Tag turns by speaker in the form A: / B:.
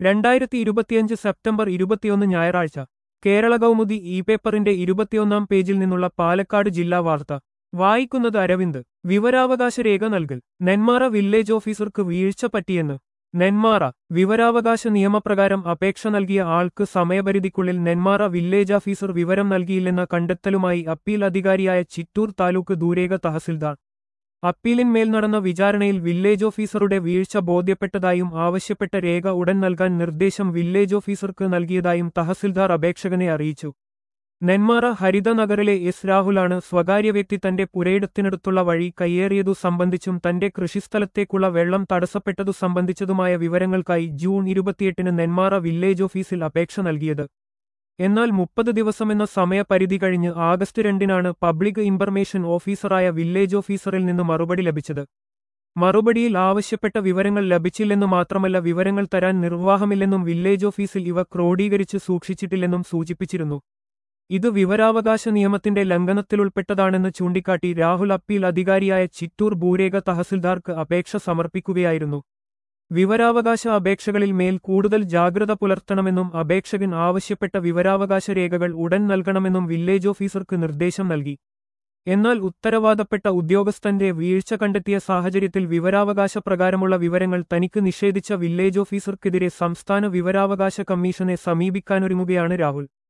A: രണ്ടായിരത്തി ഇരുപത്തിയഞ്ച് സെപ്റ്റംബർ ഇരുപത്തിയൊന്ന് ഞായറാഴ്ച കേരള കൗമുദി ഇ പേപ്പറിന്റെ ഇരുപത്തിയൊന്നാം പേജിൽ നിന്നുള്ള പാലക്കാട് ജില്ലാ വാർത്ത വായിക്കുന്നത് അരവിന്ദ് വിവരാവകാശ രേഖ നൽകൽ നെന്മാറ വില്ലേജ് ഓഫീസർക്ക് വീഴ്ച പറ്റിയെന്ന് നെന്മാറ വിവരാവകാശ നിയമപ്രകാരം അപേക്ഷ നൽകിയ ആൾക്ക് സമയപരിധിക്കുള്ളിൽ നെന്മാറ വില്ലേജ് ഓഫീസർ വിവരം നൽകിയില്ലെന്ന കണ്ടെത്തലുമായി അപ്പീൽ അധികാരിയായ ചിറ്റൂർ താലൂക്ക് ദൂരേഖ തഹസിൽദാർ അപ്പീലിന്മേൽ നടന്ന വിചാരണയിൽ വില്ലേജ് ഓഫീസറുടെ വീഴ്ച ബോധ്യപ്പെട്ടതായും ആവശ്യപ്പെട്ട രേഖ ഉടൻ നൽകാൻ നിർദ്ദേശം വില്ലേജ് ഓഫീസർക്ക് നൽകിയതായും തഹസിൽദാർ അപേക്ഷകനെ അറിയിച്ചു നെന്മാറ ഹരിതനഗറിലെ എസ് രാഹുലാണ് സ്വകാര്യ വ്യക്തി തന്റെ പുരയിടത്തിനടുത്തുള്ള വഴി കയ്യേറിയതു സംബന്ധിച്ചും തന്റെ കൃഷിസ്ഥലത്തേക്കുള്ള വെള്ളം തടസ്സപ്പെട്ടതു സംബന്ധിച്ചതുമായ വിവരങ്ങൾക്കായി ജൂൺ ഇരുപത്തിയെട്ടിന് നെന്മാറ വില്ലേജ് ഓഫീസിൽ അപേക്ഷ നൽകിയത് എന്നാൽ മുപ്പത് ദിവസമെന്ന സമയപരിധി കഴിഞ്ഞ് ആഗസ്റ്റ് രണ്ടിനാണ് പബ്ലിക് ഇൻഫർമേഷൻ ഓഫീസറായ വില്ലേജ് ഓഫീസറിൽ നിന്ന് മറുപടി ലഭിച്ചത് മറുപടിയിൽ ആവശ്യപ്പെട്ട വിവരങ്ങൾ ലഭിച്ചില്ലെന്നു മാത്രമല്ല വിവരങ്ങൾ തരാൻ നിർവാഹമില്ലെന്നും വില്ലേജ് ഓഫീസിൽ ഇവ ക്രോഡീകരിച്ച് സൂക്ഷിച്ചിട്ടില്ലെന്നും സൂചിപ്പിച്ചിരുന്നു ഇത് വിവരാവകാശ നിയമത്തിന്റെ ലംഘനത്തിലുൾപ്പെട്ടതാണെന്ന് ചൂണ്ടിക്കാട്ടി രാഹുൽ അപ്പീൽ അധികാരിയായ ചിറ്റൂർ ഭൂരേഖ തഹസിൽദാർക്ക് അപേക്ഷ സമർപ്പിക്കുകയായിരുന്നു വിവരാവകാശ അപേക്ഷകളിൽ മേൽ കൂടുതൽ ജാഗ്രത പുലർത്തണമെന്നും അപേക്ഷകൻ ആവശ്യപ്പെട്ട വിവരാവകാശ രേഖകൾ ഉടൻ നൽകണമെന്നും വില്ലേജ് ഓഫീസർക്ക് നിർദ്ദേശം നൽകി എന്നാൽ ഉത്തരവാദപ്പെട്ട ഉദ്യോഗസ്ഥന്റെ വീഴ്ച കണ്ടെത്തിയ സാഹചര്യത്തിൽ വിവരാവകാശ പ്രകാരമുള്ള വിവരങ്ങൾ തനിക്ക് നിഷേധിച്ച വില്ലേജ് ഓഫീസർക്കെതിരെ സംസ്ഥാന വിവരാവകാശ കമ്മീഷനെ സമീപിക്കാനൊരുങ്ങുകയാണ് രാഹുൽ